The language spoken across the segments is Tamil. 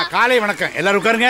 காலை வணக்கம் எல்லாரும் உட்காருங்க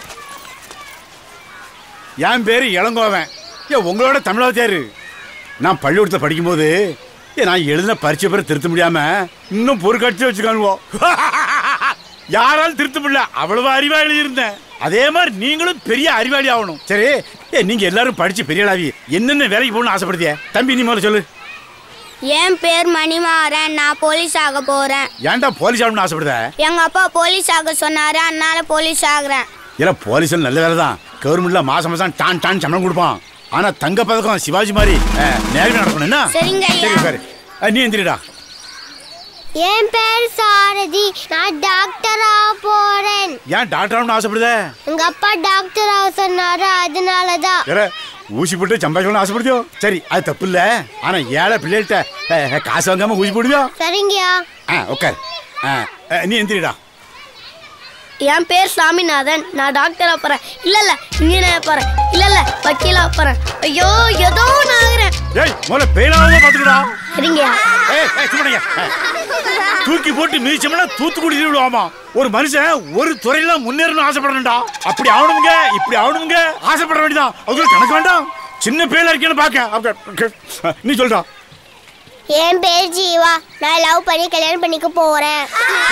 என் பேரு இளங்கோவன் ஏ உங்களோட தமிழாத்தியாரு நான் பள்ளிக்கூடத்தில் படிக்கும்போது ஏ நான் எழுதின பரீட்சை பேரை திருத்த முடியாம இன்னும் பொறுக்கடிச்சு வச்சுக்கானுவோம் யாராலும் திருத்த முடியல அவ்வளவு அறிவா எழுதியிருந்தேன் அதே மாதிரி நீங்களும் பெரிய அறிவாளி ஆகணும் சரி ஏ நீங்க எல்லாரும் படிச்சு பெரிய ஆளாவி என்னென்ன வேலைக்கு போகணும்னு ஆசைப்படுதிய தம்பி நீ முதல்ல சொல்லு என் பேர் மணிமாறன் நான் போலீஸ் ஆக போறேன் ஏன்டா போலீஸ் ஆகணும்னு ஆசைப்படுத எங்க அப்பா போலீஸ் ஆக சொன்னாரு அதனால போலீஸ் ஆகுறேன் ஏன்னா போலீஸ் நல்ல வேலை தான் கவர்மெண்ட்ல மாசம் மாசம் டான் டான் சம்பளம் கொடுப்பான் ஆனா தங்க பதக்கம் சிவாஜி மாதிரி நேர்மை நடக்கணும் என்ன சரிங்க ஐயா. சரி உட்காரு அஹ், நீ எந்திரிடா என் பேர் சாரதி நான் டாக்டர் ஆக போறேன் ஏன் டாக்டர் ஆகணும்னு ஆசைப்படுத எங்க அப்பா டாக்டர் ஆக சொன்னாரு அதனாலதான் வேற ஊசி போட்டு சம்பாதிக்கணும்னு ஆசைப்படுதியோ சரி அது தப்பு இல்ல ஆனா ஏழை பிள்ளைகிட்ட அஹ், காசு வாங்காம ஊசி போடுவியா சரிங்கயா ஆ உட்கார் அஹ், அஹ், நீ எந்திரிடா என் பேர் சாமிநாதன் நான் டாக்டர் போறேன் இல்ல இல்ல இன்ஜினியர் போறேன் இல்ல இல்ல வக்கீலா போறேன் ஐயோ ஏதோ நான் ஆகுறேன் ஏய் முதல்ல பேனாவே பாத்துக்கடா சரிங்கயா ஏய் ஏய், சும்மா இருங்க. ஏய். தூக்கி போட்டு மிதிச்சோம்னா தூத்துக்குடி விடுவாமா ஒரு மனுஷன் ஒரு துறையில முன்னேறணும் ஆசைப்படணும்டா அப்படி ஆகணுங்க இப்படி ஆகணுங்க ஆசைப்பட வேண்டியதான் அவங்களுக்கு கணக்கு வேண்டாம் சின்ன பேர்ல இருக்கேன்னு பாக்க அப்ப- நீ சொல்றா என் பேர் ஜீவா நான் லவ் பண்ணி கல்யாணம் பண்ணிக்க போறேன்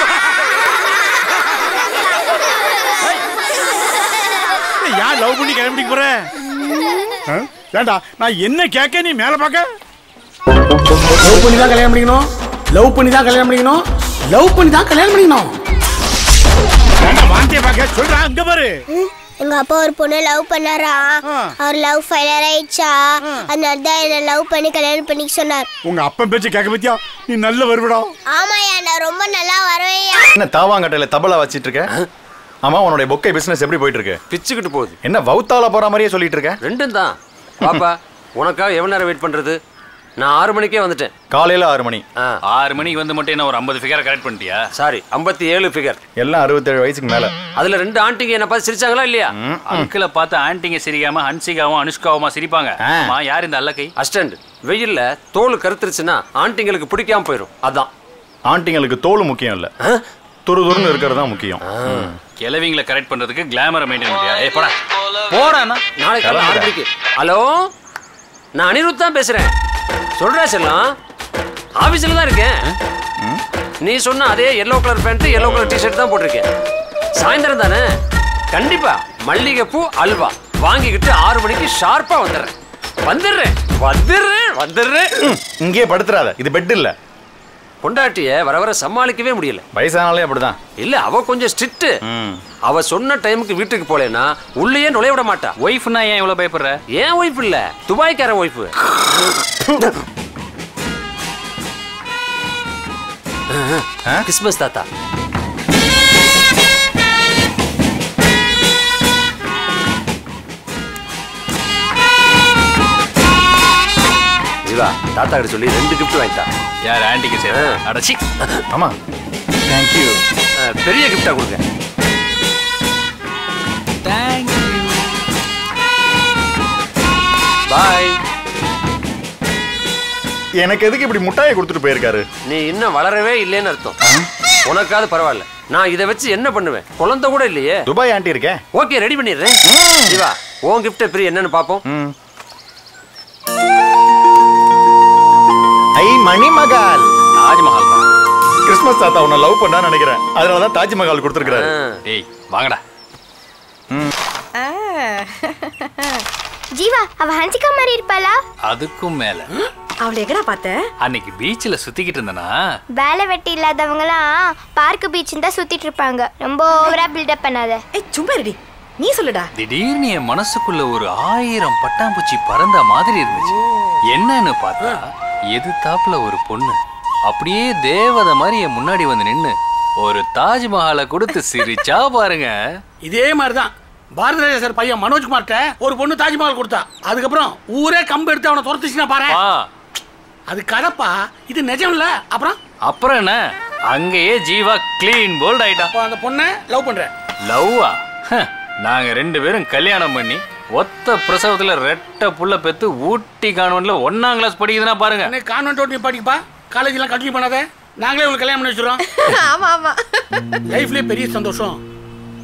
ஏய், யார் லவ் பண்ணி கிளம்பி போற ஆ? ஏன்டா நான் என்ன கேட்க நீ மேல பாக்க லவ் பண்ணி தான் கல்யாணம் பண்ணிக்கணும் லவ் பண்ணி தான் கல்யாணம் பண்ணிக்கணும் லவ் பண்ணி தான் கல்யாணம் பண்ணிக்கணும் ஏன்டா வார்த்தையை பாக்க சொல்றா இங்க பாரு எங்க அப்பா ஒரு பொண்ணு லவ் பண்ணாரா ஆ. அவர் லவ் ஃபெயிலியர் ஆயிடுச்சா அதனால தான் என்ன லவ் பண்ணி கல்யாணம் பண்ணிக்க சொன்னார் உங்க அப்பன் பேச்சு கேட்க பத்தியா நீ நல்ல வருவடா ஆமாயா நான் ரொம்ப நல்லா வருவேயா என்ன தாவாங்கட்டையில தபலா வச்சிட்டு இருக்க ஆமா உன்னுடைய பொக்கை பிசினஸ் எப்படி போயிட்டு இருக்கு பிச்சுக்கிட்டு போகுது என்ன வவுத்தால போற மாதிரியே சொல்லிட்டு இருக்க ரெண்டும் தான் பாப்பா உனக்காக எவ்வளவு நேரம் வெயிட் பண்றது நான் ஆறு மணிக்கே வந்துட்டேன் காலையில ஆறு மணி ஆ ஆறு மணிக்கு வந்து மட்டும் என்ன ஒரு ஐம்பது ஃபிகரை கரெக்ட் பண்ணிட்டியா சாரி ஐம்பத்தி ஏழு ஃபிகர் எல்லாம் அறுபத்தேழு வயசுக்கு மேல அதுல ரெண்டு ஆண்டிங்க என்ன பார்த்து சிரிச்சாங்களா இல்லையா அங்கிளை பார்த்து ஆன்ட்டிங்க சிரிக்காம ஹன்சிகாவும் அனுஷ்காவுமா சிரிப்பாங்க ஆ. ஆமா யார் இந்த அல்லக்கை அஸ்டண்ட் வெயில்ல தோல் கருத்துருச்சுன்னா ஆண்டிங்களுக்கு பிடிக்காம போயிடும் அதான் ஆண்டிங்களுக்கு தோல் முக்கியம் இல்ல துரு துருன்னு இருக்கிறது தான் முக்கியம் கிளவிங்களை கரெக்ட் பண்றதுக்கு கிளாமரை மெயின்டைன் பண்ணியா ஏ போடா போடா நாளைக்கு காலைல ஆறு மணிக்கு ஹலோ நான் அனிருத் தான் பேசுறேன் சொல்றா செல்லம் ஆபீஸ்ல தான் இருக்கேன் நீ சொன்ன அதே yellow colour pant yellow colour T-shirt தான் போட்டிருக்கேன் சாயந்தரம் தானே கண்டிப்பா மல்லிகைப்பூ அல்வா வாங்கிக்கிட்டு ஆறு மணிக்கு ஷார்ப்பா வந்துடுறேன் வந்துடுறேன் வந்துடுறேன் வந்துடுறேன் இங்கேயே படுத்துறாத இது பெட் இல்ல பொண்டாட்டிய வர வர சமாளிக்கவே முடியல வயசானாலே அப்படிதான் இல்ல அவ கொஞ்சம் ஸ்ட்ரிக்ட் ம். அவ சொன்ன டைமுக்கு வீட்டுக்கு போலேன்னா உள்ளேயே நுழைய விட மாட்டா ஒய்ஃப்னா ஏன் இவ்வளவு பயப்படுற ஏன் ஒய்ஃப் இல்ல துபாய்க்கார ஒய்ஃப் கிறிஸ்மஸ் தாத்தா ஜீவா தாத்தா கிட்ட சொல்லி ரெண்டு கிஃப்ட் வாங்கிட்டா யார் ஆன்ட்டிக்கு சரி ஆ. அடச்சி ஆமா தேங்க்யூ அஹ், பெரிய கிஃப்டா கொடுங்க பாய் எனக்கு எதுக்கு இப்படி முட்டாயை கொடுத்துட்டு போயிருக்காரு நீ இன்னும் வளரவே இல்லைன்னு அர்த்தம் உனக்காவது பரவாயில்ல நான் இதை வச்சு என்ன பண்ணுவேன் குழந்தை கூட இல்லையே துபாய் ஆண்டி இருக்கேன் ஓகே ரெடி பண்ணிடுறேன் ஜீவா உன் கிஃப்ட் எப்படி என்னன்னு பாப்போம் ம். ஐ மணிமகால் தாஜ்மஹால் தான் கிறிஸ்மஸ் தாத்தா உன்னை லவ் பண்ணான்னு நினைக்கிறேன் அதனால தான் தாஜ்மஹால் கொடுத்துருக்காரு டேய் வாங்கடா ஜீவா அவ ஹன்சிகா மாதிரி இருப்பாளா அதுக்கும் மேல அவளை எங்கடா பார்த்த அன்னைக்கு பீச்சில் சுத்திக்கிட்டு இருந்தனா வேலை வெட்டி இல்லாதவங்களாம் பார்க் பீச் தான் சுத்திட்டு இருப்பாங்க ரொம்ப ஓவரா பில்டப் பண்ணாத ஏய் சும்மா இருடி நீ சொல்லுடா திடீர்னு என் மனசுக்குள்ள ஒரு ஆயிரம் பட்டாம்பூச்சி பறந்த மாதிரி இருந்துச்சு என்னன்னு பார்த்தா எது தாப்புல ஒரு பொண்ணு அப்படியே தேவதை மாதிரி என் முன்னாடி வந்து நின்னு ஒரு தாஜ்மஹாலை கொடுத்து சிரிச்சா பாருங்க இதே மாதிரி தான் பாரத ராஜா சார் பையன் மனோஜ்குமார்ட்ட ஒரு பொண்ணு தாஜ்மஹால் கொடுத்தா அதுக்கப்புறம் ஊரே கம்பு எடுத்து அவனை துரத்துச்சுன்னா பாரு பா அது கதப்பா இது நிஜம் இல்ல அப்புறம் அப்புறம் என்ன அங்கேயே ஜீவா க்ளீன் போல்ட் ஆயிட்டா அப்போ அந்த பொண்ணை லவ் பண்ற லவ்வா நாங்க ரெண்டு பேரும் கல்யாணம் பண்ணி ஒத்த பிரசவத்துல ரெட்ட புள்ள பெத்து ஊட்டி கான்வென்ட்ல ஒன்னாம் கிளாஸ் படிக்குதுன்னா பாருங்க என்ன கான்வென்ட் நீ படிப்பா காலேஜ்லாம் கண்டினியூ பண்ணாத நாங்களே உங்களுக்கு கல்யாணம் பண்ணி வச்சிடறோம் ஆமா ஆமா லைஃப்லயே பெரிய சந்தோஷம்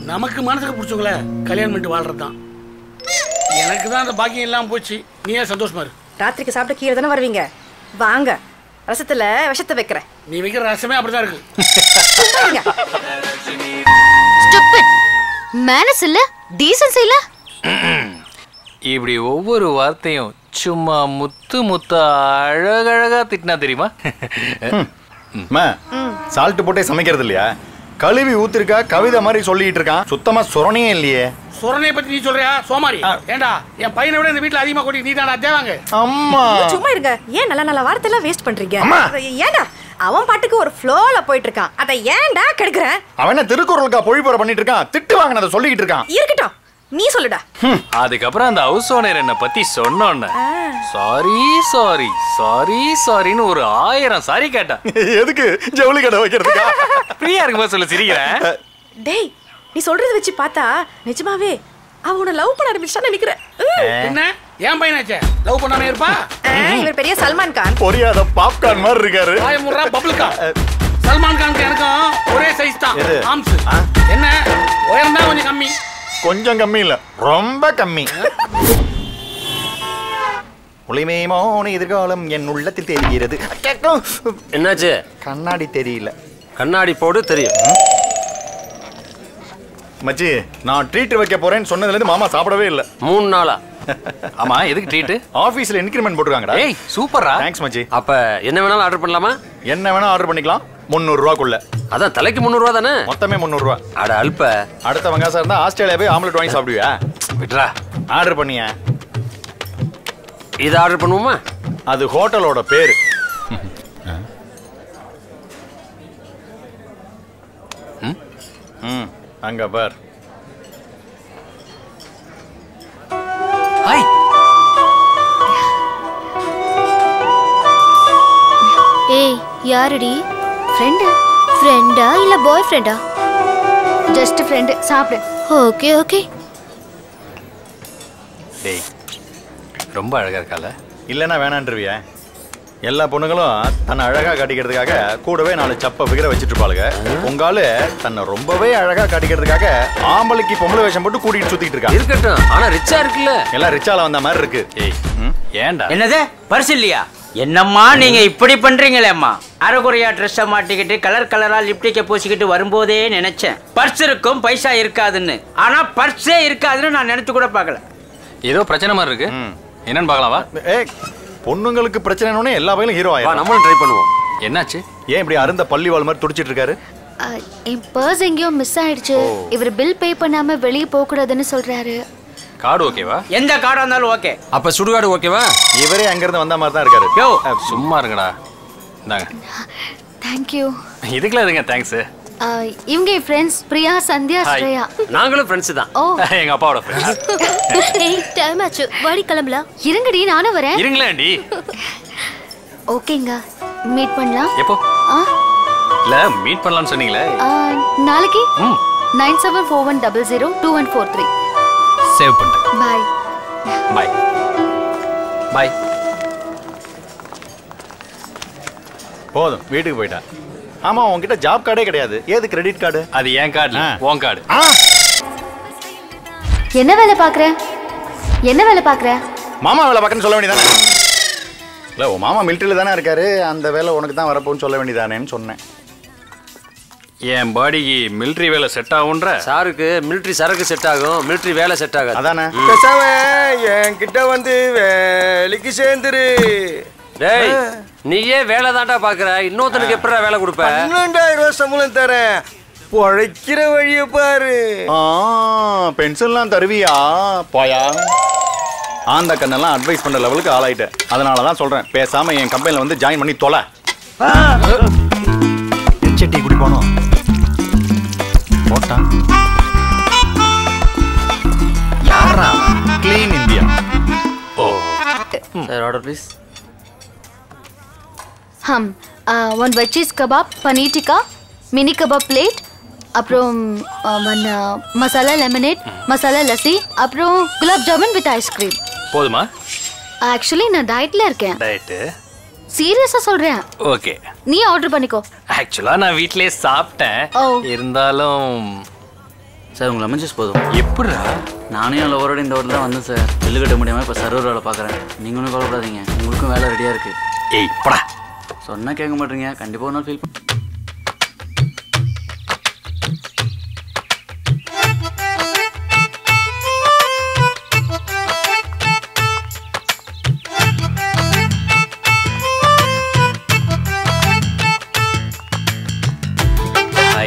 நமக்கு மனசுக்கு பிடிச்சவங்கள கல்யாணம் பண்ணிட்டு வாழ்றது தான் எனக்கு தான் அந்த பாக்கியம் இல்லாமல் போச்சு நீ ஏன் சந்தோஷமா இரு ராத்திரிக்கு சாப்பிட்டு கீழே தானே வருவீங்க வாங்க ரசத்துல விஷத்தை வைக்கிறேன் நீ வைக்கிற ரசமே அப்படிதான் இருக்கு வாங்க. ஸ்டூபிட் மேனஸ் இல்ல டீசன்ஸ் இல்ல இப்படி ஒவ்வொரு வார்த்தையும் சும்மா முத்து முத்தா அழகழகா திட்டினா தெரியுமா அம்மா சால்ட் போட்டே சமைக்கிறது இல்லையா கழுவி ஊத்திருக்கா கவிதை மாதிரி சொல்லிட்டு இருக்கான் சுத்தமா சுரணையே இல்லையே சுரணையை பத்தி நீ சொல்றியா சோமாரி ஏண்டா என் பையனை விட இந்த வீட்டுல அதிகமா கொட்டி நீ தானா தேவாங்க அம்மா சும்மா இருங்க ஏன் நல்ல நல்ல வார்த்தை எல்லாம் வேஸ்ட் பண்றீங்க அம்மா. அதை ஏன்டா அவன் பாட்டுக்கு ஒரு ஃப்ளோல போயிட்டு இருக்கான் அதை ஏன்டா கெடுக்கிற அவன் என்ன திருக்குறளுக்கா பொழிப்புற பண்ணிட்டு இருக்கான் திட்டு வாங்கினதை சொல்லிக்கிட்டு இருக்கான் இருக்கட்டும் நீ சொல்லுடா அதுக்கப்புறம் அந்த ஹவுஸ் ஓனர் என்னை பத்தி சொன்னோன்ன சாரி சாரி சாரி சாரின்னு ஒரு ஆயிரம் சாரி கேட்டா எதுக்கு ஜவுளி கடை வைக்கிறதுக்கா ஃப்ரீயா இருக்கும்போது சொல்ல சிரிக்கிறேன் டேய் நீ சொல்றத வச்சு பார்த்தா நிஜமாவே அவன் உன்னை லவ் பண்ண ஆரம்பிச்சான்னு நினைக்கிறேன் ம். என்ன என் பையனாச்சே லவ் பண்ணாம இருப்பா ஆ, இவர் பெரிய சல்மான் கான் பொரியாத பாப்கார்ன் மாதிரி இருக்காரு வாய முறா பப்ளுக்கா சல்மான் கானுக்கு எனக்கும் ஒரே சைஸ் தான் எது? ஆம்ஸ் ஆ? என்ன உயரம் தான் கொஞ்சம் கம்மி கொஞ்சம் கம்மி இல்ல ரொம்ப கம்மி ஒளிமயமான எதிர்காலம் என் உள்ளத்தில் தெரிகிறது என்னாச்சு கண்ணாடி தெரியல கண்ணாடி போடு தெரியும் மச்சி நான் ட்ரீட் வைக்க போறேன்னு சொன்னதுல இருந்து மாமா சாப்பிடவே இல்ல மூணு நாளா ஆமா எதுக்கு ட்ரீட்டு ஆபீஸ்ல இன்கிரிமெண்ட் போட்டுருக்காங்கடா ஏய் சூப்பரா தேங்க்ஸ் மச்சி அப்ப என்ன வேணாலும் ஆர்டர் பண்ணலாமா என்ன வேணா ஆர்டர் பண்ணிக்கலாம் முந்நூறு ரூபாக்குள்ள அதான் தலைக்கு முந்நூறுவா தானே மொத்தமே முந்நூறு ரூபா அட அல்ப அடுத்த வங்காசம் இருந்தா ஆஸ்திரேலியா போய் ஆம்லெட் வாங்கி சாப்பிடுவியா விட்ரா ஆர்டர் பண்ணியா இதை ஆர்டர் பண்ணுவோமா அது ஹோட்டலோட பேரு ம் அங்க பார் ஹாய் ஏய் யாருடி ஃப்ரெண்டு ஃப்ரெண்டா இல்ல பாய் ஃப்ரெண்டா ஜஸ்ட் ஃப்ரெண்டு சாப்பிடு ஓகே ஓகே டேய் ரொம்ப அழகா இருக்கால இல்லைன்னா வேணான்ருவியா எல்லா பொண்ணுங்களும் தன்னை அழகா காட்டிக்கிறதுக்காக கூடவே நாலு சப்ப ஃபிகரை வச்சுட்டு இருப்பாளுங்க உங்காலு தன்னை ரொம்பவே அழகா காட்டிக்கிறதுக்காக ஆம்பளைக்கு பொம்பளை வேஷம் போட்டு கூட்டிட்டு சுத்திட்டு இருக்கா இருக்கட்டும் ஆனா ரிச்சா இருக்குல்ல எல்லாம் ரிச்சால வந்த மாதிரி இருக்கு ஏய் ஏன்டா என்னது பரிசு இல்லையா என்னம்மா நீங்க இப்படி பண்றீங்களேம்மா அரைகுறையா ட்ரெஸ்ஸை மாட்டிக்கிட்டு கலர் கலரா லிப்டிக்கை பூசிக்கிட்டு வரும்போதே நினைச்சேன் பர்ஸ் இருக்கும் பைசா இருக்காதுன்னு ஆனா பர்ஸே இருக்காதுன்னு நான் நினைச்சு கூட பார்க்கல ஏதோ பிரச்சனை மாதிரி இருக்கு ம். என்னன்னு பார்க்கலாமா ஏய் பொண்ணுங்களுக்கு பிரச்சனைனே எல்லா பையிலும் ஹீரோ வா ஆயிரும் நம்மளும் ட்ரை பண்ணுவோம் என்னாச்சு ஏன் இப்படி அருந்த பள்ளிவாள் மாதிரி துடிச்சிட்டு இருக்காரு அஹ், என் பர்ஸ் எங்கேயோ மிஸ் ஆயிடுச்சு இவர் பில் பே பண்ணாம வெளியே போக கூடாதுன்னு சொல்றாரு கார்டு ஓகேவா எந்த கார்டா இருந்தாலும் ஓகே அப்ப சுடுகாடு ஓகேவா இவரே அங்கிருந்து வந்த மாதிரி தான் இருக்காரு யோ சும்மா இருங்கடா இந்தாங்க தேங்க்யூ இதுக்கெல்லாம் எதுங்க தேங்க்ஸ் இவங்க என் ஃப்ரெண்ட்ஸ் பிரியா சந்தியா Hi. ஸ்ரேயா நாங்களும் ஃப்ரெண்ட்ஸ் தான் ஓ எங்க அப்பாவோட ஃப்ரெண்ட்ஸ் ஏய் டைம் ஆச்சு வாடி கிளம்பலாம் இருங்கடி நானும் வரேன் இருங்களேன்டி ஓகேங்க மீட் பண்ணலாம் எப்போ ஆ இல்ல மீட் பண்ணலாம்னு சொன்னீங்களே ஆ, நாளைக்கு ம் nine seven four one double zero two one four three save பண்ணிட்டேன் பாய் பாய் பாய் போதும் வீட்டுக்கு போயிட்டா ஆமா உன்கிட்ட ஜாப் கார்டே கிடையாது ஏது கிரெடிட் கார்டு அது என் கார்டு ஆ. உன் கார்டு என்ன வேலை பார்க்குற என்ன வேலை பார்க்குற மாமா வேலை பார்க்கன்னு சொல்ல வேண்டியதானே இல்ல உன் மாமா மிலிட்டரியில தானே இருக்காரு அந்த வேலை உனக்கு தான் வரப்போன்னு சொல்ல வேண்டியதானேன்னு சொன்னேன் என் பாடிக்கு மிலிட்ரி வேலை செட் ஆகுன்ற சாருக்கு மிலிட்ரி சரக்கு செட் ஆகும் மிலிட்ரி வேலை செட் ஆகாது அதானே என்கிட்ட வந்து வேலைக்கு சேர்ந்துரு டேய் நீயே வேலை தான்டா பாக்குற இன்னொருத்தனுக்கு எப்படா வேலை கொடுப்ப பன்னெண்டாயிரம் ரூபாய் சம்பளம் தரேன் பொழைக்கிற வழிய பாரு ஆ பென்ஷன்லாம் தருவியா போயா ஆந்த கண்ணெல்லாம் அட்வைஸ் பண்ற லெவலுக்கு ஆளாயிட்டேன் அதனால தான் சொல்றேன் பேசாம என் கம்பெனில வந்து ஜாயின் பண்ணி தொலை எச்சட்டி குடி போனோம் போட்டான் யாரா clean India oh sir order please hmm one veg cheese kebab paneer tikka mini kebab plate அப்புறம் ஒன் மசாலா லெமனேட் மசாலா லஸ்ஸி அப்புறம் குலாப் ஜாமுன் வித் ஐஸ்கிரீம் போதுமா ஆக்சுவலி நான் டயட்ல இருக்கேன் டயட்டு சீரியஸா சொல்றேன் ஓகே நீ ஆர்டர் பண்ணிக்கோ ஆக்சுவலா நான் வீட்லயே சாப்பிட்டேன் ஓ. இருந்தாலும் சார் உங்களை அமைஞ்சஸ் போதும் எப்படிடா நானே என் லவரோட இந்த வாட்டில் தான் வந்தேன் சார் பில்லு கட்ட முடியாமல் இப்போ சர்வர் வேலை பார்க்குறேன் நீங்களும் கவலைப்படாதீங்க உங்களுக்கும் வேலை ரெடியாக இருக்கு ஏய் படா சொன்னால் கேட்க மாட்டீங்க கண்டிப்பாக ஒரு நாள் ஃபீல் ஹாய்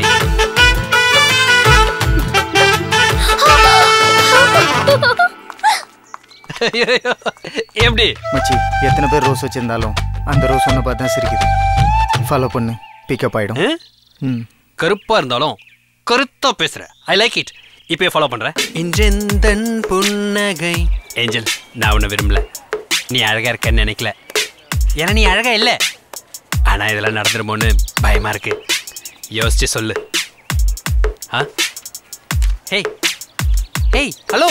எப்படி மச்சி எத்தனை பேர் ரோஸ் வச்சிருந்தாலும் அந்த ரோஸ் ஒன்று பார்த்து தான் சிரிக்குது ஃபாலோ பண்ணு பிக்கப் ஆயிடும் ம் கருப்பா இருந்தாலும் கருத்தா பேசுற ஐ லைக் இட் இப்பயே ஃபாலோ பண்றேன் இன்றெந்தன் புன்னகை ஏஞ்சல் நான் உன்னை விரும்பல நீ அழகா இருக்கன்னு நினைக்கல ஏன்னா நீ அழகா இல்ல ஆனா இதெல்லாம் நடந்துருமோன்னு பயமா இருக்கு யோசிச்சு சொல்லு ஆ ஹேய் ஹேய் ஹலோ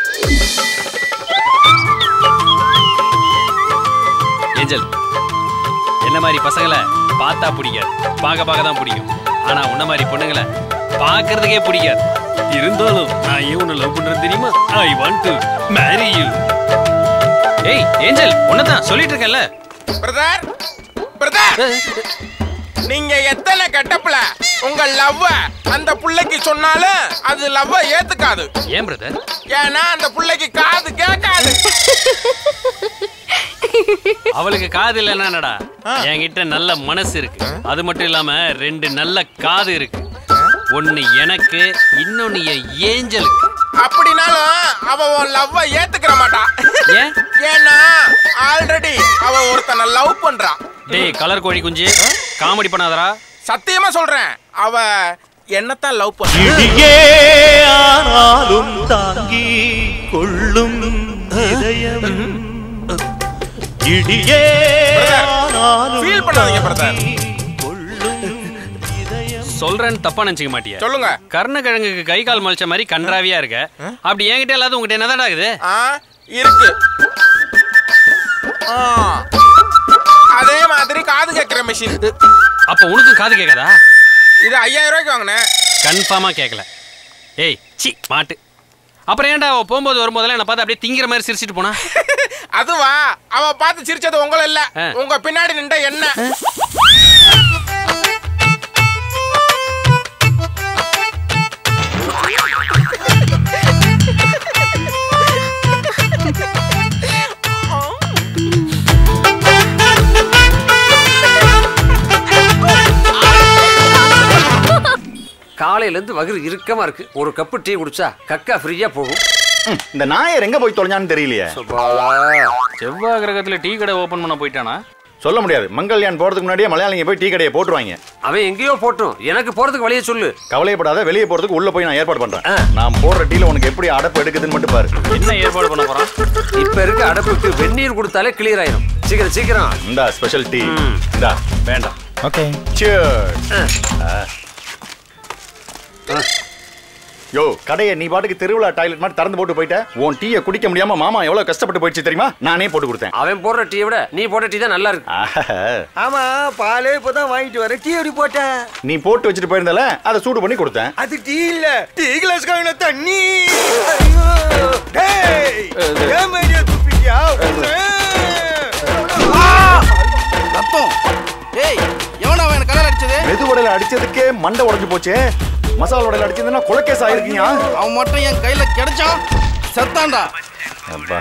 ஏஞ்சல் என்ன மாதிரி பசங்களை பார்த்தா பிடிக்காது பார்க்க பார்க்க தான் பிடிக்கும் ஆனா உன்ன மாதிரி பொண்ணுங்களை பார்க்கறதுக்கே பிடிக்காது இருந்தாலும் நான் ஏன் உன்னை லவ் பண்றேன் தெரியுமா I want to marry you ஏய் ஏஞ்சல் உன்னதான் சொல்லிட்டு இருக்கேன்ல பிரதர் பிரதர் நீங்க எத்தனை கெட்டப்புல உங்க லவ்வ அந்த புள்ளைக்கு சொன்னாலும் அது லவ்வ ஏத்துக்காது ஏன் பிரதர் ஏன்னா அந்த புள்ளைக்கு காது கேட்காது அவளுக்கு காது இல்லைன்னா என்னடா என்கிட்ட நல்ல மனசு இருக்கு அது மட்டும் இல்லாம ரெண்டு நல்ல காது இருக்கு ஒன்னு எனக்கு இன்னொன்னு என் ஏஞ்சலுக்கு அப்படினாலும் அவ உன் லவ்வ ஏத்துக்கிற மாட்டா ஏன் ஏன்னா ஆல்ரெடி அவ ஒருத்தனை லவ் பண்றா டேய் கலர் கோழி குஞ்சு காமெடி பண்ணாதடா சத்தியமா சொல்றேன் அவ என்னத்தான் லவ் பண்றா இடியே ஆனாலும் தாங்கி கொள்ளும் இதயம் இடியே ஆனாலும் ஃபீல் பண்ணாதீங்க பிரதர் சொல்றேன்னு தப்பா நினைச்சுக்க மாட்டியா சொல்லுங்க கர்ணக்கிழங்குக்கு கை கால் மலிச்ச மாதிரி கன்றாவியா இருக்க அப்படி என்கிட்ட இல்லாத உங்ககிட்ட என்னதான் ஆகுது ஆ இருக்கு ஆ, அதே மாதிரி காது கேட்கிற மிஷின் அப்ப உனக்கும் காது கேட்காதா இது ஐயாயிரம் ரூபாய்க்கு வாங்கினேன் கன்ஃபார்மா கேட்கல ஏய் சி மாட்டு அப்புறம் ஏன்டா அவ போகும்போது வரும்போதெல்லாம் என்ன பார்த்து அப்படியே திங்கிற மாதிரி சிரிச்சிட்டு போனா அதுவா அவ பார்த்து சிரிச்சது உங்களை இல்ல ஆ. உங்க பின்னாடி நின்ற என்ன காலையில இருந்து வகுறு இறுக்கமா இருக்கு ஒரு கப்பு டீ குடிச்சா கக்கா ஃப்ரீயா போகும் இந்த நாயர் எங்க போய் தொலைஞ்சான்னு தெரியலையே செவ்வாய் கிரகத்துல டீ கடை ஓபன் பண்ண போயிட்டானா சொல்ல முடியாது மங்கள்யான் போறதுக்கு முன்னாடியே மலையாளிங்க போய் டீ கடையை போட்டுருவாங்க அவன் எங்கேயோ போட்டும் எனக்கு போறதுக்கு வழியை சொல்லு கவலையப்படாத வெளியே போறதுக்கு உள்ள போய் நான் ஏற்பாடு பண்றேன் நான் போடுற டீல உனக்கு எப்படி அடப்பு எடுக்குதுன்னு மட்டும் பாரு என்ன ஏற்பாடு பண்ண போறான் இப்ப இருக்க அடப்புக்கு வெந்நீர் கொடுத்தாலே கிளியர் ஆயிரும் சீக்கிரம் சீக்கிரம் இந்தா ஸ்பெஷல் டீ இந்தா வேண்டாம் ஓகே யோ கடையை நீ பாட்டுக்கு திருவிழா டாய்லெட் மாதிரி திறந்து போட்டு போயிட்ட உன் டீயை குடிக்க முடியாம மாமா எவ்வளவு கஷ்டப்பட்டு போயிடுச்சு தெரியுமா நானே போட்டு கொடுத்தேன் அவன் போடுற டீயை விட நீ போடுற டீ தான் நல்லா இருக்கு ஆமா பாலே இப்பதான் வாங்கிட்டு வரேன் டீ எப்படி போட்டேன் நீ போட்டு வச்சுட்டு போயிருந்தல அதை சூடு பண்ணி கொடுத்தேன் அது டீ இல்ல டீ கிளாஸ் கவின தண்ணி ஐயோ டேய் ஏன் மேடியா துப்பிட்டியா ரத்தம் டேய் எவனா அவன் கலர் அடிச்சது மெது உடல அடிச்சதுக்கே மண்டை உடைஞ்சு போச்சு மசாலா உடல அடிச்சதுன்னா கொலக்கேஸ் ஆயிருக்கீங்க அவன் மட்டும் என் கையில கிடைச்சான் செத்தான்டா அப்பா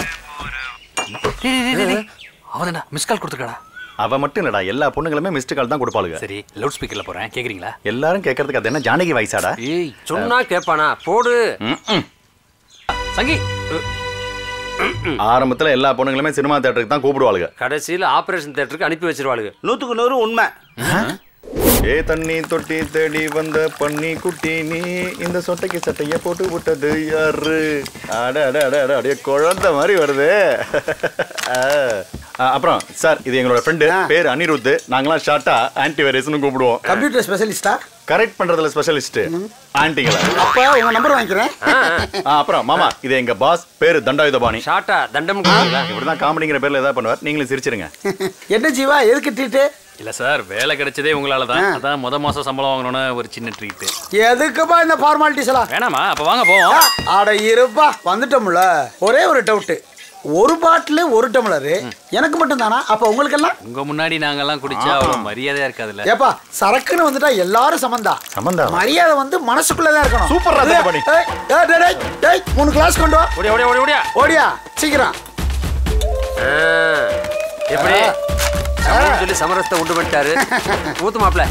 அவன்டா மிஸ் கால் கொடுத்துருக்கடா அவ மட்டும் இல்லடா எல்லா பொண்ணுங்களுமே மிஸ்டு கால் தான் கொடுப்பாளுங்க சரி லவுட் ஸ்பீக்கர்ல போறேன் கேக்குறீங்களா எல்லாரும் கேட்கறதுக்கு அது என்ன ஜானகி வயசாடா ஏய் சொன்னா கேட்பானா போடு சங்கி ஆரம்பத்துல எல்லா பொண்ணுங்களுமே சினிமா தியேட்டருக்கு தான் கூப்பிடுவாளுங்க கடைசியில ஆபரேஷன் தியேட்டருக்கு அனுப்பி வச்சிருவாளுங்க நூத்துக்கு நூறு உண்மை ஏ தண்ணி தொட்டி தேடி வந்த பன்னி குட்டி நீ இந்த சொட்டைக்கு சட்டைய போட்டு விட்டது யாரு அட அட அட அட அப்படியே குழந்தை மாதிரி வருது ஆ. ஆ, அப்புறம் சார் இது எங்களோட ஃப்ரெண்டு பேர் அனிருத் நாங்களாம் ஷார்ட்டா ஆன்டி வைரஸ்னு கூப்பிடுவோம் கம்ப்யூட்டர் ஸ்பெஷலிஸ்டா கரெக்ட் பண்றதுல ஸ்பெஷலிஸ்ட் ஆன்டிங்களா அப்ப உங்க நம்பர் வாங்கிக்கிறேன் ஆ, அப்புறம் மாமா இது எங்க பாஸ் பேரு தண்டாயுதபாணி ஷார்ட்டா தண்டம் இப்படிதான் காமெடிங்கிற பேர்ல ஏதாவது பண்ணுவார் நீங்களும் சிரிச்சிருங்க என்ன ஜீவா எதுக்கு ட்ரீட்டு இல்ல சார் வேலை கிடைச்சதே உங்களால தான் அதான் முத மாசம் சம்பளம் வாங்கணும்னு ஒரு சின்ன ட்ரீட் எதுக்குப்பா இந்த ஃபார்மாலிட்டிஸ் எல்லாம் வேணாமா அப்ப வாங்க போவோம் அட இருப்பா வந்துட்டோம்ல ஒரே ஒரு டவுட் ஒரு பாட்டில் ஒரு டம்ளரு எனக்கு மட்டும் தானா அப்ப உங்களுக்கெல்லாம் உங்க முன்னாடி நாங்கெல்லாம் குடிச்சா அவ்வளவு மரியாதையா இருக்காதுல்ல ஏப்பா சரக்குன்னு வந்துட்டா எல்லாரும் சமந்தா சமந்தா மரியாதை வந்து மனசுக்குள்ளதான் இருக்கணும் சூப்பர் ராஜா ஏய், பண்ணி. ஏய், ஏய், டேய், டேய், டேய், மூணு கிளாஸ் கொண்டு வா ஓடியா ஓடியா ஓடியா ஓடியா ஓடியா சீக்கிரம் ஆ, எப்படி சமரம் சொல்லி சமரசத்தை உண்டு பண்ணிட்டாரு ஊத்து மாப்ள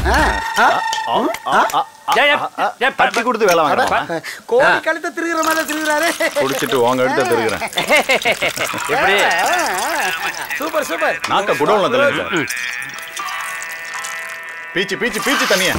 தட்டி கொடுத்து வேலை வாங்க கோழி கழுத்தை திருகிற மாதிரி திருகிறாரு குடிச்சிட்டு வாங்க எடுத்து திருகிறேன் எப்படி சூப்பர் சூப்பர் நாக்க குடோன்ல தள்ளுங்க சார் பீச்சு பீச்சு பீச்சு தனியா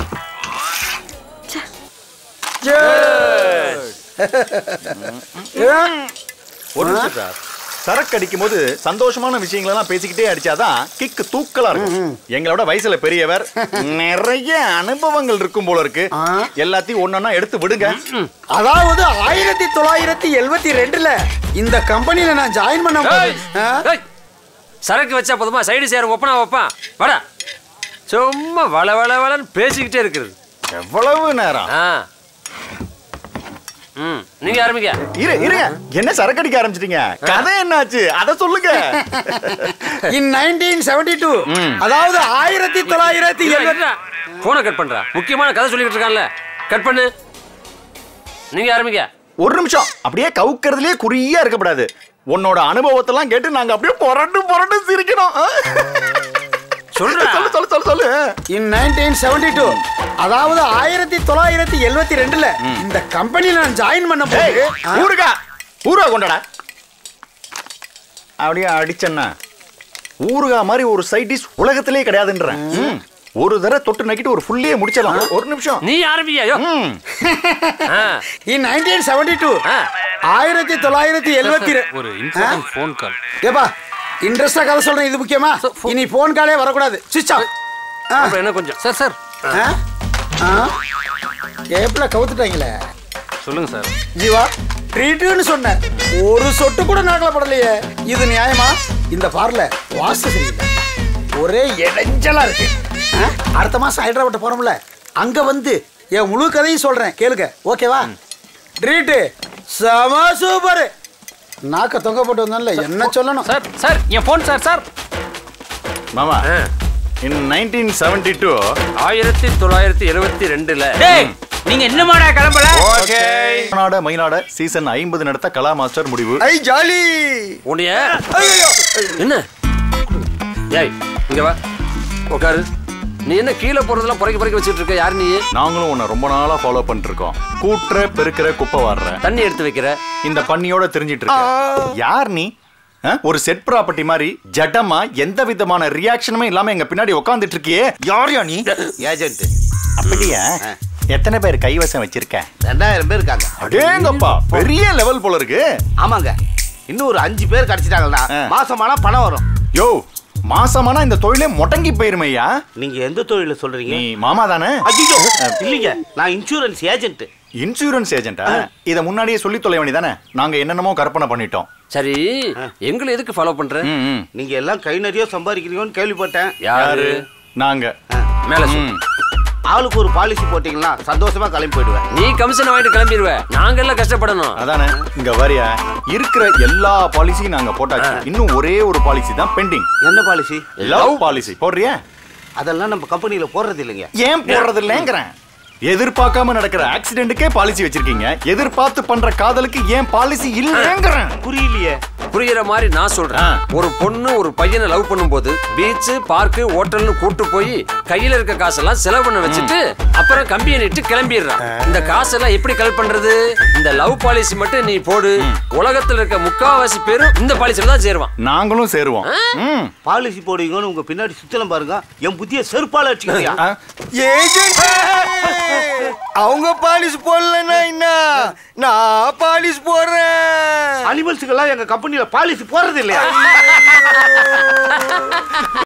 ஒரு நிமிஷம் சார் சரக்கு அடிக்கும் போது சந்தோஷமான விஷயங்களெல்லாம் பேசிக்கிட்டே அடிச்சாதான் கிக்கு தூக்கலா இருக்கும் எங்களோட வயசுல பெரியவர் நிறைய அனுபவங்கள் இருக்கும் போல இருக்கு எல்லாத்தையும் ஒன்னொன்னா எடுத்து விடுங்க அதாவது ஆயிரத்தி தொள்ளாயிரத்தி எழுபத்தி ரெண்டுல இந்த கம்பெனில நான் ஜாயின் பண்ண போது- ஆ? ஏய், சரக்கு வச்சா போதுமா சைடு சேர ஒப்பனா வைப்பான் வாடா சும்மா வள வள வளன்னு பேசிக்கிட்டே இருக்கிறது எவ்வளவு நேரம் ஆ ம் நீங்க ஆரம்பிங்க இரு இருங்க என்ன சரக்கு அடிக்க ஆரம்பிச்சிட்டீங்க கதை என்னாச்சு அத சொல்லுங்க இன் நைன்டீன் செவன்டி டூ அதாவது ஆயிரத்தி தொள்ளாயிரத்தி எழுபத்தி போனை கட் பண்றா முக்கியமான கதை சொல்லிட்டு இருக்கான்ல கட் பண்ணு நீங்க ஆரம்பிங்க ஒரு நிமிஷம் அப்படியே கவுக்கிறதுலயே குறியா இருக்கக்கூடாது உன்னோட அனுபவத்தெல்லாம் கேட்டு நாங்க அப்படியே புரண்டு புரண்டு சிரிக்கணும் ஆ? சொல்றா சொல்லு சொல்லு சொல்லு சொல்லு இன் நைன்டீன் செவன்டி டூ அதாவது ஆயிரத்தி தொள்ளாயிரத்தி எழுபத்தி ரெண்டுல இந்த கம்பெனில நான் ஜாயின் பண்ண போது ஏய், ஊருகா ஊருகா கொண்டாடா அப்படியே அடிச்சேன்னா ஊருகா மாதிரி ஒரு சைட் டிஷ் உலகத்திலே கிடையாதுன்றேன் ம். ஒரு தடவை தொட்டு நக்கிட்டு ஒரு ஃபுல்லியே முடிச்சிடலாம் ஒரு நிமிஷம் நீ ஆரம்பியா yo in nineteen seventy two ஆயிரத்தி தொள்ளாயிரத்தி எழுபத்தி ஒரு இம்பார்ட்டன்ட் ஃபோன் கால் ஏப்பா இன்ட்ரெஸ்டா கதை சொல்றேன் இது முக்கியமா இனி போன் காலே வரக்கூடாது சுவிட்ச் ஆஃப் அப்புறம் என்ன கொஞ்சம் சார் சார் ஏப்ல கவுத்துட்டாங்களே சொல்லுங்க சார் ஜீவா ட்ரீட்டுன்னு சொன்னேன் ஒரு சொட்டு கூட நாக்கல படலையே இது நியாயமா இந்த பார்ல வாஸ்து சரியில்லை ஒரே இடைஞ்சலா இருக்கு ஆ? அடுத்த மாசம் ஹைதராபாத் போறோம்ல அங்க வந்து என் முழு கதையும் சொல்றேன் கேளுங்க ஓகேவா ட்ரீட்டு செம சூப்பர் நாக்க தொங்க போட்டு வந்தான்ல என்ன சொல்லணும் சார் சார் என் ஃபோன் சார் சார் மாமா இன் நைன்டீன் செவன்டி டூ ஆயிரத்தி தொள்ளாயிரத்தி எழுபத்தி ரெண்டுல டேய் நீங்க என்னமாடா கிளம்பல ஓகே மயிலாட மயிலாட சீசன் ஐம்பது நடத்த கலா மாஸ்டர் முடிவு ஐ ஜாலி உன்னைய என்ன ஏய் இங்க வா உட்காரு நீ என்ன கீழே போறதெல்லாம் புறைக்க புறைக்க வச்சிட்டு இருக்க யார் நீ நாங்களும் உன்னை ரொம்ப நாளா ஃபாலோ பண்ணிட்டு இருக்கோம் கூட்டுற பெருக்கிற குப்பை வாடுற தண்ணி எடுத்து வைக்கிற இந்த பண்ணியோட தெரிஞ்சிட்டு இருக்க யார் நீ ஆ? ஒரு செட் ப்ராப்பர்ட்டி மாதிரி ஜடமா எந்த விதமான ரியாக்ஷனுமே இல்லாம எங்க பின்னாடி உட்காந்துட்டு இருக்கியே யார் யா நீ ஏஜென்ட் அப்படியா எத்தனை பேர் கைவசம் வச்சிருக்க ரெண்டாயிரம் பேர் இருக்காங்க அடேங்கப்பா பெரிய லெவல் போல இருக்கு ஆமாங்க இன்னும் ஒரு அஞ்சு பேர் கிடைச்சிட்டாங்கன்னா மாசமானா பணம் வரும் யோ மாசமானா இந்த தொழிலே முடங்கி போயிருமையா நீங்க எந்த தொழில சொல்றீங்க நீ மாமா தானே ஐயோ இல்லைங்க நான் இன்சூரன்ஸ் ஏஜென்ட் இன்சூரன்ஸ் ஏஜென்ட்டா இத முன்னாடியே சொல்லி தொலை வேண்டியதானே நாங்க என்னென்னமோ கற்பனை பண்ணிட்டோம் சரி எங்களை எதுக்கு ஃபாலோ பண்ற நீங்க எல்லாம் கை நிறைய சம்பாதிக்கிறீங்கன்னு கேள்விப்பட்டேன் யாரு நாங்க மேல சொல்லு ஆளுக்கு ஒரு பாலிசி போட்டீங்கன்னா சந்தோஷமா கிளம்பி போயிடுவேன் நீ கமிஷன் வாங்கிட்டு கிளம்பிடுவ நாங்க எல்லாம் கஷ்டப்படணும் அதானே இங்க வரியா இருக்கிற எல்லா பாலிசியும் நாங்க போட்டாச்சு இன்னும் ஒரே ஒரு பாலிசி தான் பெண்டிங் என்ன பாலிசி லவ் பாலிசி போடுறியா அதெல்லாம் நம்ம கம்பெனில போடுறது இல்லைங்க ஏன் போடுறது இல்லைங்கிறேன் எதிர்பார்க்காம நடக்கிற ஆக்சிடென்ட்டுக்கே பாலிசி வச்சிருக்கீங்க எதிர்பார்த்து பண்ற காதலுக்கு ஏன் பாலிசி இல்லைங்கிறேன் புரியலையே புரியுற மாதிரி நான் சொல்றேன் ஒரு பொண்ணு ஒரு பையனை லவ் பண்ணும்போது பீச் பார்க்கு ஹோட்டல்னு கூட்டு போய் கையில இருக்க காசெல்லாம் செலவு பண்ண வச்சுட்டு அப்புறம் கம்பியை நிட்டு கிளம்பிடுறான் இந்த காசெல்லாம் எப்படி கலெக்ட் பண்றது இந்த லவ் பாலிசி மட்டும் நீ போடு உலகத்துல இருக்க முக்காவாசி பேரும் இந்த பாலிசில தான் சேருவான் நாங்களும் சேருவோம் பாலிசி போடுவீங்கன்னு உங்க பின்னாடி சுத்தலம் பாருங்க என் புத்திய செருப்பால அடிச்சுக்கிறியா ஏஜென்ட் அவங்க பாலிஸ் போடலன்னா என்ன நான் பாலிஸ் போடுறேன் அனிமல்ஸுக்கெல்லாம் எங்க கம்பெனில பாலிசி போடுறது இல்லையா